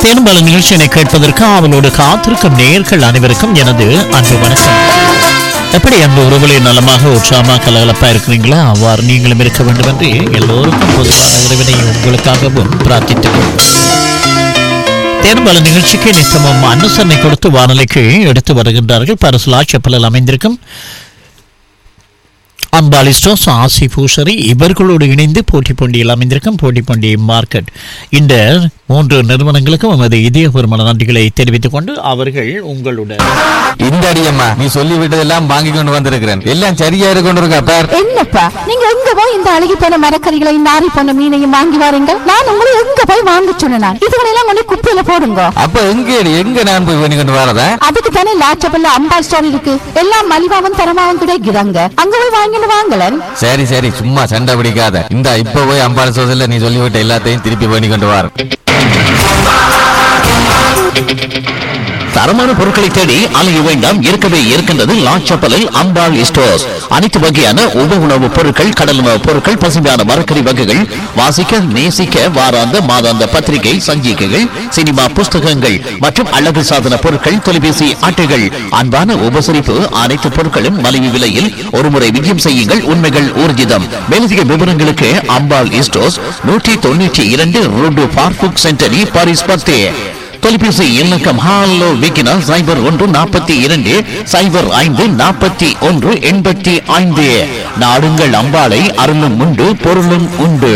தேனும் பல நிகழ்ச்சியினை கேட்பதற்கு அவளோடு காத்திருக்கும் நேயர்கள் அனைவருக்கும் எனது அன்பு வணக்கம் எப்படி அன்பு உறவுகளை நலமாக உற்சாகமாக கலகலப்பா இருக்கிறீங்களா அவ்வாறு நீங்களும் இருக்க வேண்டும் என்று எல்லோருக்கும் பொதுவான இறைவனை உங்களுக்காகவும் பிரார்த்தித்துக் தேர்தல் நிகழ்ச்சிக்கு நித்தமும் அனுசரணை கொடுத்து வானொலிக்கு எடுத்து வருகின்றார்கள் பரிசுலா செப்பலில் அமைந்திருக்கும் அம்பாலிஸ்டோஸ் ஆசி பூசரி இவர்களோடு இணைந்து போட்டி போண்டியில் அமைந்திருக்கும் போட்டி போண்டி மார்க்கெட் இந்த மூன்று நிறுவனங்களுக்கும் நமது இதயபூர்வமான நன்றிகளை தெரிவித்துக் கொண்டு அவர்கள் உங்களுடன் இந்த அடியம்மா நீ சொல்லி விட்டதெல்லாம் வாங்கி கொண்டு வந்திருக்கிறேன் எல்லாம் சரியா இருக்கு கொண்டு இருக்கா பார் என்னப்பா நீங்க எங்க போய் இந்த அழுகி போன மரக்கறிகளையும் நாரி போன மீனையும் வாங்கி வாருங்க நான் உங்களை எங்க போய் வாங்க சொன்னேன் இதுகளெல்லாம் கொண்டு குப்பையில போடுங்க அப்ப எங்க எங்க நான் போய் பண்ணி கொண்டு வரதா அதுக்கு தானே லாச்சபல்ல அம்பா ஸ்டோர் இருக்கு எல்லாம் மலிவாவும் தரமாவும் கிடைக்கிறாங்க அங்க போய் வாங்கிட்டு வாங்கலன் சரி சரி சும்மா சண்டை பிடிக்காத இந்த இப்ப போய் அம்பாள் சோதல நீ சொல்லிவிட்ட எல்லாத்தையும் திருப்பி பண்ணி கொண்டு வர தரமான பொருட்களை தேடி அலைய வேண்டாம் இருக்கவே இருக்கின்றது லாச்சப்பலில் அம்பாள் ஸ்டோர்ஸ் அனைத்து வகையான உப உணவுப் பொருட்கள் கடல் உணவுப் பொருட்கள் பசுமையான மரக்கறி வகைகள் வாசிக்க நேசிக்க வாராந்த மாதாந்த பத்திரிகை சஞ்சிகைகள் சினிமா புஸ்தகங்கள் மற்றும் அழகு சாதன பொருட்கள் தொலைபேசி அட்டைகள் அன்பான உபசரிப்பு அனைத்து பொருட்களும் மலிவு விலையில் ஒருமுறை விஜயம் செய்யுங்கள் உண்மைகள் ஊர்ஜிதம் மேலதிக விவரங்களுக்கு அம்பாள் ஸ்டோர்ஸ் நூற்றி தொண்ணூற்றி இரண்டு ரோடு பார்புக் சென்டரி பாரிஸ் பத்தே தொலைபேசி இலக்கம் ஹாலோ விக்கினா சைபர் ஒன்று நாற்பத்தி இரண்டு சைபர் ஐந்து நாற்பத்தி ஒன்று எண்பத்தி ஐந்து நாடுங்கள் அம்பாளை அருளும் உண்டு பொருளும் உண்டு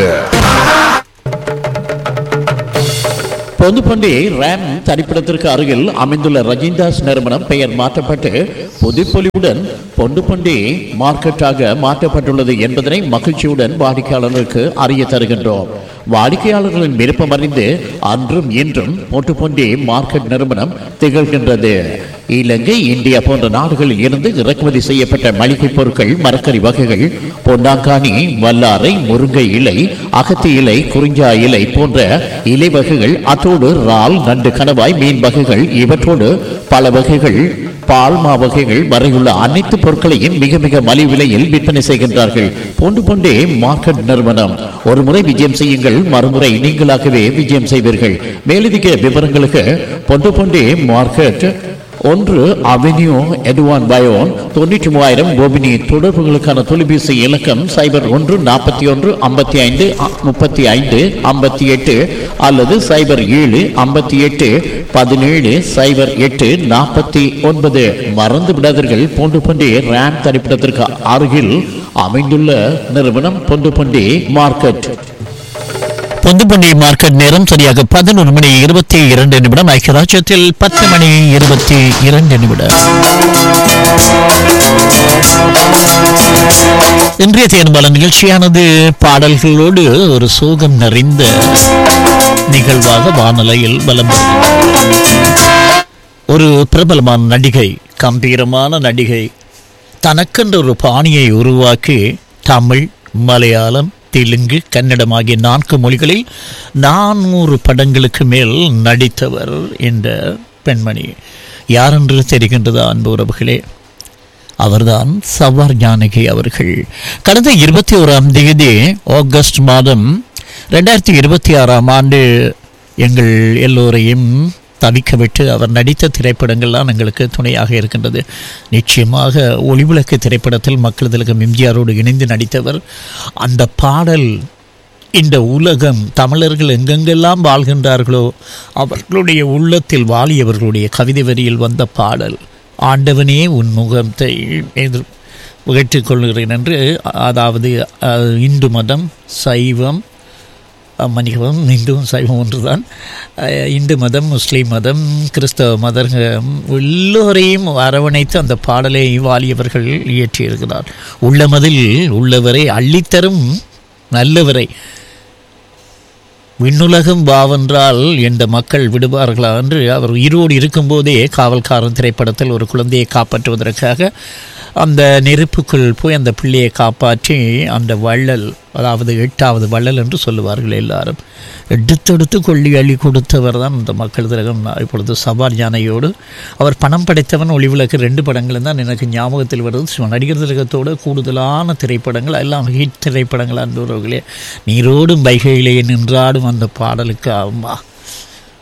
பொதுப்பண்டி ரேம் தரிப்பிடத்திற்கு அருகில் அமைந்துள்ள ரஜிந்தாஸ் நிறுவனம் பெயர் மாற்றப்பட்டு புதுப்பொலிவுடன் பொண்டுப்பண்டி மார்க்கெட்டாக மாற்றப்பட்டுள்ளது என்பதனை மகிழ்ச்சியுடன் வாடிக்கையாளர்களுக்கு அறிய தருகின்றோம் வாடிக்கையாளர்களின் விருப்பம் அறிந்து அன்றும் இன்றும் பொட்டுப்பண்டி மார்க்கெட் நிறுவனம் திகழ்கின்றது இலங்கை இந்தியா போன்ற நாடுகளில் இருந்து இறக்குமதி செய்யப்பட்ட மளிகை பொருட்கள் மரக்கறி வகைகள் பொன்னாங்கானி வல்லாரை முருங்கை இலை அகத்தி இலை குறிஞ்சா இலை போன்ற இலை வகைகள் அத்தோடு இறால் நண்டு கணவாய் மீன் வகைகள் இவற்றோடு பல வகைகள் பால்மா வகைகள் வரையுள்ள அனைத்து பொருட்களையும் மிக மிக மலிவு விலையில் விற்பனை செய்கின்றார்கள் போன்று கொண்டே மார்க்கெட் நிறுவனம் ஒரு முறை விஜயம் செய்யுங்கள் மறுமுறை நீங்களாகவே விஜயம் செய்வீர்கள் மேலதிக விவரங்களுக்கு பொண்டு கொண்டே மார்க்கெட் ஒன்று அவென்யூ எட்வான் பயோன் தொண்ணூற்றி மூவாயிரம் கோபினி தொடர்புகளுக்கான தொலைபேசி இலக்கம் சைபர் ஒன்று நாற்பத்தி ஒன்று ஐம்பத்தி ஐந்து முப்பத்தி ஐந்து ஐம்பத்தி எட்டு அல்லது சைபர் ஏழு ஐம்பத்தி எட்டு பதினேழு சைபர் எட்டு நாற்பத்தி ஒன்பது மறந்து விடாதீர்கள் போன்று பண்டி ரேம் தரிப்பிடத்திற்கு அருகில் அமைந்துள்ள நிறுவனம் பொண்டு பண்டி மார்க்கெட் பொந்துப்பண்டி மார்க்கெட் நேரம் சரியாக பதினொரு மணி இருபத்தி இரண்டு நிமிடம் ஐக்கியராஜ்யத்தில் பத்து மணி இருபத்தி இரண்டு நிமிடம் இன்றைய தேர்தல் நிகழ்ச்சியானது பாடல்களோடு ஒரு சோகம் நிறைந்த நிகழ்வாக வானலையில் பலம் ஒரு பிரபலமான நடிகை கம்பீரமான நடிகை தனக்கென்ற ஒரு பாணியை உருவாக்கி தமிழ் மலையாளம் தெலுங்கு கன்னடம் ஆகிய நான்கு மொழிகளில் நானூறு படங்களுக்கு மேல் நடித்தவர் இந்த பெண்மணி யாரென்று தெரிகின்றதா அன்பு உறவுகளே அவர்தான் சவார் ஜானகி அவர்கள் கடந்த இருபத்தி ஓராம் தேதி ஆகஸ்ட் மாதம் ரெண்டாயிரத்தி இருபத்தி ஆறாம் ஆண்டு எங்கள் எல்லோரையும் தவிக்க விட்டு அவர் நடித்த திரைப்படங்கள்லாம் எங்களுக்கு துணையாக இருக்கின்றது நிச்சயமாக ஒளிவிளக்கு திரைப்படத்தில் மக்கள் திலகம் எம்ஜிஆரோடு இணைந்து நடித்தவர் அந்த பாடல் இந்த உலகம் தமிழர்கள் எங்கெங்கெல்லாம் வாழ்கின்றார்களோ அவர்களுடைய உள்ளத்தில் வாலியவர்களுடைய கவிதை வரியில் வந்த பாடல் ஆண்டவனே உன் முகத்தை எதிர் ஏற்றுக்கொள்கிறேன் என்று அதாவது அஹ், இந்து மதம் சைவம் மன்னிக்கவும் இந்துவும் சைவம் ஒன்றுதான் அஹ், இந்து மதம் முஸ்லீம் மதம் கிறிஸ்தவ மதம் எல்லோரையும் அரவணைத்து அந்த பாடலை வாலியவர்கள் இயற்றியிருக்கிறார் உள்ளமதில் உள்ளவரை அள்ளித்தரும் நல்லவரை விண்ணுலகம் வாவென்றால் எந்த மக்கள் விடுவார்களா என்று அவர் உயிரோடு இருக்கும்போதே காவல்காரன் திரைப்படத்தில் ஒரு குழந்தையை காப்பாற்றுவதற்காக அந்த நெருப்புக்குள் போய் அந்த பிள்ளையை காப்பாற்றி அந்த வள்ளல் அதாவது எட்டாவது வள்ளல் என்று சொல்லுவார்கள் எல்லாரும் எடுத்தெடுத்து கொள்ளி அள்ளி கொடுத்தவர் தான் இந்த மக்கள் திலகம் இப்பொழுது சவார் யானையோடு அவர் பணம் படைத்தவன் ஒளிவிளக்கு ரெண்டு படங்களும் தான் எனக்கு ஞாபகத்தில் வருது சும்மா நடிகர் திலகத்தோட கூடுதலான திரைப்படங்கள் எல்லாம் ஹிட் திரைப்படங்கள் அன்பவர்களே நீரோடும் வைகையிலே நின்றாடும் அந்த பாடலுக்கு அம்மா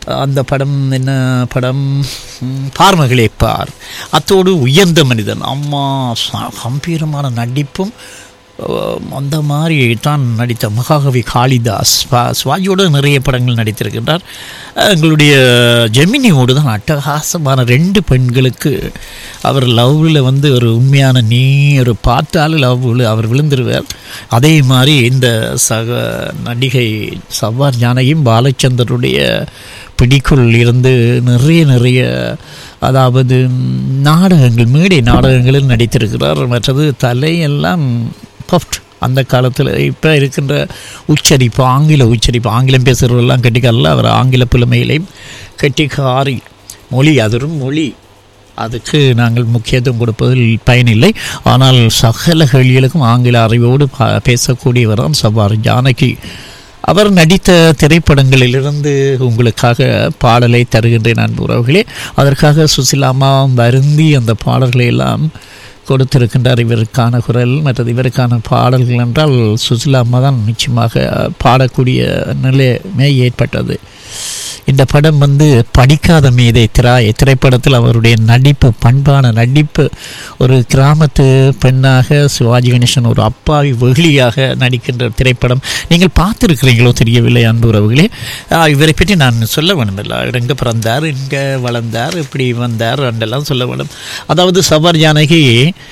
அந்த படம் என்ன படம் ம், பார்மகளே பார் அத்தோடு உயர்ந்த மனிதன் அம்மா ச- கம்பீரமான நடிப்பும் அஹ், அந்த மாதிரி தான் நடித்த மகாகவி காளிதாஸ் பா- சிவாஜியோடு நிறைய படங்கள் நடித்திருக்கின்றார் எங்களுடைய ஜெமினியோடு தான் அட்டகாசமான ரெண்டு பெண்களுக்கு அவர் லவ்வில் வந்து ஒரு உண்மையான நீ ஒரு பார்த்தாலும் லவ்வில் அவர் விழுந்துருவார் அதே மாதிரி இந்த சக நடிகை சவ்வார் ஜானகியும் பாலச்சந்தருடைய பிடிக்குள் இருந்து நிறைய நிறைய அதாவது நாடகங்கள் மேடை நாடகங்களில் நடித்திருக்கிறார் மற்றது தலையெல்லாம் பஃப்ட் அந்த காலத்தில் இப்போ இருக்கின்ற உச்சரிப்பு ஆங்கில உச்சரிப்பு ஆங்கிலம் பேசுகிறவரெல்லாம் கெட்டிக்காரில் அவர் ஆங்கில புலமையிலையும் கெட்டிக்காரி மொழி அது ஒரு மொழி அதுக்கு நாங்கள் முக்கியத்துவம் கொடுப்பதில் பயனில்லை ஆனால் சகல கேள்விகளுக்கும் ஆங்கில அறிவோடு பா- பேசக்கூடியவர் தான் சவார் ஜானகி அவர் நடித்த திரைப்படங்களிலிருந்து உங்களுக்காக பாடலை தருகின்றேன் அன்பு உறவுகளே அதற்காக சுசிலாமா வருந்தி அந்த பாடல்களை எல்லாம் கொடுத்திருக்கின்றார் இவருக்கான குரல் மற்றது இவருக்கான பாடல்கள் என்றால் சுசிலாமா தான் நிச்சயமாக பாடக்கூடிய நிலைமை ஏற்பட்டது இந்த படம் வந்து படிக்காத மீதை திராய் திரைப்படத்தில் அவருடைய நடிப்பு பண்பான நடிப்பு ஒரு கிராமத்து பெண்ணாக சிவாஜி கணேசன் ஒரு அப்பாவி வெகுளியாக நடிக்கின்ற திரைப்படம் நீங்கள் பார்த்துருக்கிறீங்களோ தெரியவில்லை அன்பு உறவுகளே ஆ, இவரை பற்றி நான் சொல்ல வேணுமில்ல எங்கே பிறந்தார் எங்கே வளர்ந்தார் இப்படி வந்தார் அண்டெல்லாம் சொல்ல வேண்டும் அதாவது சவார் ஜானகி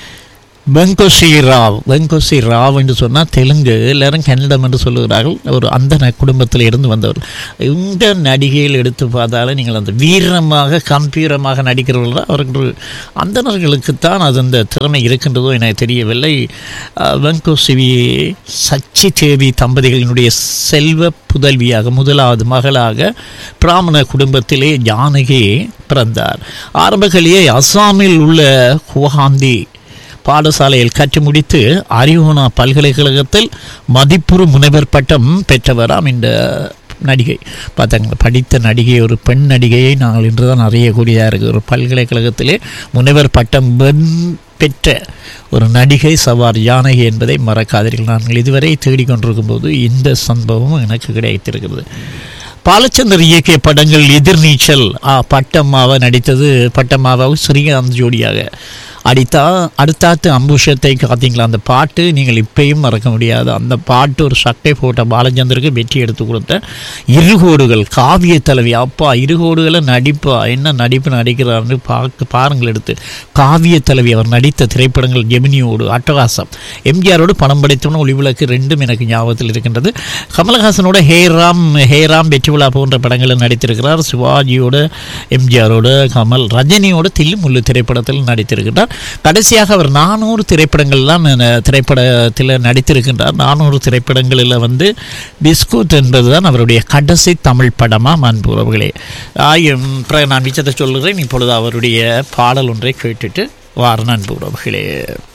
வெங்கோசி ராவ் வெங்கோசி ராவ் என்று சொன்னால் தெலுங்கு எல்லாரும் கன்னடம் என்று சொல்லுகிறார்கள் ஒரு அந்த ந- குடும்பத்தில் இருந்து வந்தவர் இந்த நடிகையில் எடுத்து பார்த்தாலும் நீங்கள் அந்த வீரமாக கம்பீரமாக நடிக்கிறவர்கள் அவர்கள் அந்தணர்களுக்குத்தான் அது அந்த திறமை இருக்கின்றதோ எனக்கு தெரியவில்லை அஹ், வெங்கோசிவி சச்சி தேவி தம்பதிகளினுடைய செல்வ புதல்வியாக முதலாவது மகளாக பிராமண குடும்பத்திலே ஜானகி பிறந்தார் ஆரம்பத்திலேயே அஸ்ஸாமில் உள்ள குவஹாந்தி பாடசாலையில் கற்று முடித்து அரியோனா பல்கலைக்கழகத்தில் மதிப்புறு முனைவர் பட்டம் பெற்றவராம் இந்த நடிகை பார்த்தாங்க படித்த நடிகை ஒரு பெண் நடிகையை நாங்கள் இன்றுதான் அறியக்கூடியதாக இருக்குது ஒரு பல்கலைக்கழகத்திலே முனைவர் பட்டம் வென்- பெற்ற ஒரு நடிகை சவார் ஜானகி என்பதை மறக்காதீர்கள் நாங்கள் இதுவரை தேடிக்கொண்டிருக்கும் போது இந்த சம்பவம் எனக்கு கிடைத்திருக்கிறது பாலச்சந்தர் இயக்கிய படங்கள் எதிர்நீச்சல் ஆ, பட்டம்மாவை நடித்தது பட்டம்மாவாவும் ஸ்ரீகாந்த் ஜோடியாக அடித்தா அடுத்தாத்து அம்புஷத்தை காத்தீங்களா அந்த பாட்டு நீங்கள் இப்பயும் மறக்க முடியாது அந்த பாட்டு ஒரு சட்டை போட்ட பாலச்சந்தருக்கு வெற்றி எடுத்து கொடுத்த இருகோடுகள் காவிய தலைவி அப்பா இருகோடுகளை நடிப்பா என்ன நடிப்பு நடிக்கிறார்னு பார்க்க பாருங்கள் எடுத்து காவிய தலைவி அவர் நடித்த திரைப்படங்கள் ஜெமினியோடு அட்டகாசம் எம்ஜிஆரோடு பணம் படைத்தவன ஒளிவிளக்கு ரெண்டும் எனக்கு ஞாபகத்தில் இருக்கின்றது கமலஹாசனோட ஹேராம் ஹேராம் வெற்றி விழா போன்ற படங்களில் நடித்திருக்கிறார் சிவாஜியோட எம்ஜிஆரோட கமல் ரஜினியோட தில்லு முள்ளு திரைப்படத்தில் நடித்திருக்கின்றார் கடைசியாக அவர் நானூறு திரைப்படங்கள்லாம் ந- திரைப்படத்தில் நடித்திருக்கின்றார் நானூறு திரைப்படங்களில் வந்து பிஸ்கூட் என்பதுதான் அவருடைய கடைசி தமிழ் படமாக அன்பு உறவுகளே ஆயும் பிறகு நான் மிச்சத்தை சொல்லுகிறேன் இப்பொழுது அவருடைய பாடல் ஒன்றை கேட்டுட்டு வார அன்பு உறவுகளே